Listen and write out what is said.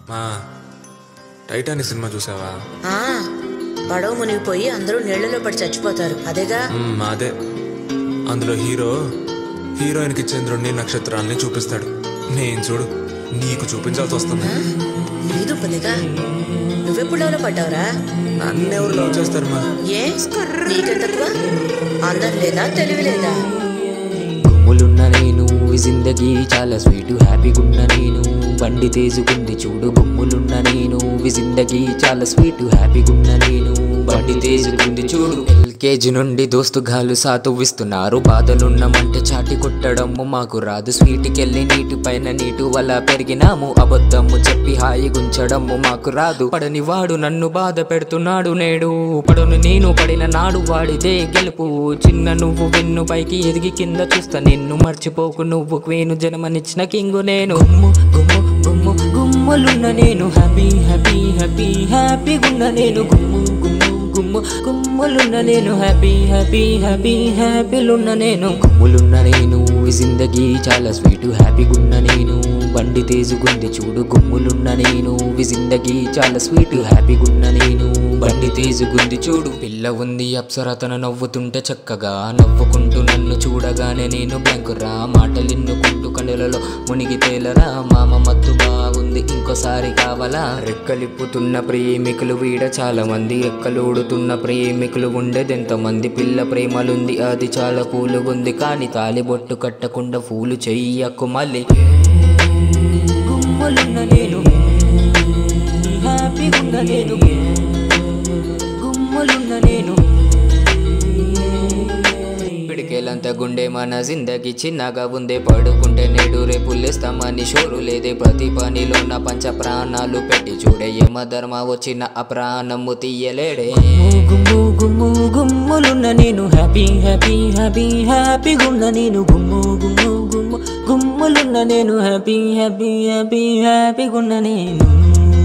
మా Titanic cinema చూసావా ఆ, పడవ మునిగిపోయి అందరూ నీళ్లలో పడి చచ్చిపోతారు అదేగా మ్మ్, అదే అందులో హీరో హీరోయిన్కి చంద్రుడిని నక్షత్రాలని చూపిస్తాడు నేను చూడు నీకు చూపించాల్సి వస్తుంది నీదు పనిగా నువ్వెప్పుడు డెవలప్ పడ్డావురా నన్నెవరు లవ్ చేస్తారు మా ఏ నీకెంత తక్కువ అందం లేదా తెలివి లేదా గుమ్ములున్న నేను ఈ జిందగీ చాలా స్వీట్ హ్యాపీగున్న నేను బండి తేజుకుంది చూడు గుమ్ములున్న నేను ఈ జిందగీ చాలా స్వీట్ హ్యాపీగున్న నేను బండి తేజుకుంది చూడు ఎల్కేజీ నుండి దోస్తుగాలు సాతువిస్తున్నారు బాధలున్నమంటే చాటి కొట్టడము మాకు రాదు స్వీట్కెళ్ళి నీటి పైన నీటు వల్ల పెరిగినాము అబద్ధము చెప్పి హాయి గుంచడము మాకు రాదు పడని వాడు నన్ను బాధ పెడుతున్నాడు నేడు పడను నేను పడిన నాడు వాడిదే గెలుపు చిన్న నువ్వు వెన్ను పైకి ఎదిగి కింద చూస్తా నిన్ను మర్చిపోకు నువ్వు క్వేను జన్మనిచ్చిన కింగు నేను గుమ్ము గుమ్ము గుమ్ము గుమ్ములున్న నేను హ్యాపీ హ్యాపీ హ్యాపీ హ్యాపీగున్న నేను గుమ్ము గుమ్ము గుమ్ము గుమ్ములున్న నేను హ్యాపీ హ్యాపీ హ్యాపీ హ్యాపీలున్న నేను గుమ్ములున్న నేను ఈ జిందగీ చాలా స్వీట్ హ్యాపీగున్న నేను బండి తేజుకుంది చూడు గుమ్ములున్న నేను ఈ జిందగీ చాలా స్వీట్ హ్యాపీగున్న నేను బండి తేజుకుంది చూడు పిల్ల ఉంది అప్సర తన నవ్వుతుంటే చక్కగా నవ్వుకుంటూ నన్ను చూడగానే నేను బ్యాంకురా మాటలిన్నుకుంటూ కనులలో మునిగి తేలరా మామ మత్తు బాగుంది ఇంకోసారి కావాలా రెక్కలిప్పుతున్న ప్రేమికులు వీడ చాలా మంది ఎక్కలుడుతున్న ప్రేమికులు ఉండేదెంత మంది పిల్ల ప్రేమలుంది అది చాలా కూలుగుంది కానీ తాలి బొట్టు కట్టకుండా పూలు చెయ్యకు మళ్ళీ గుమ్మలున్న నేను హ్యాపీగున్న నేను గుమ్మలున్న నేను పిడికేలంత గుండె మన జిందగీ చిన్నగా ఉందే పడుకుంటే నేడు రేపు లేస్తామని షోరు లేదే ప్రతి పనిలో నా పంచ ప్రాణాలు పెట్టి చూడే యమ ధర్మ వచ్చిన అప్రాణము తీయలేడే గుమ్ము గుమ్ము గుమ్ములున్న నేను హ్యాపీ హ్యాపీ హ్యాపీ హ్యాపీగున్న నేను గుమ్ము గుమ్ము గుమ్ము గుమ్ములున్న నేను హ్యాపీ హ్యాపీ హ్యాపీ హ్యాపీగున్న నేను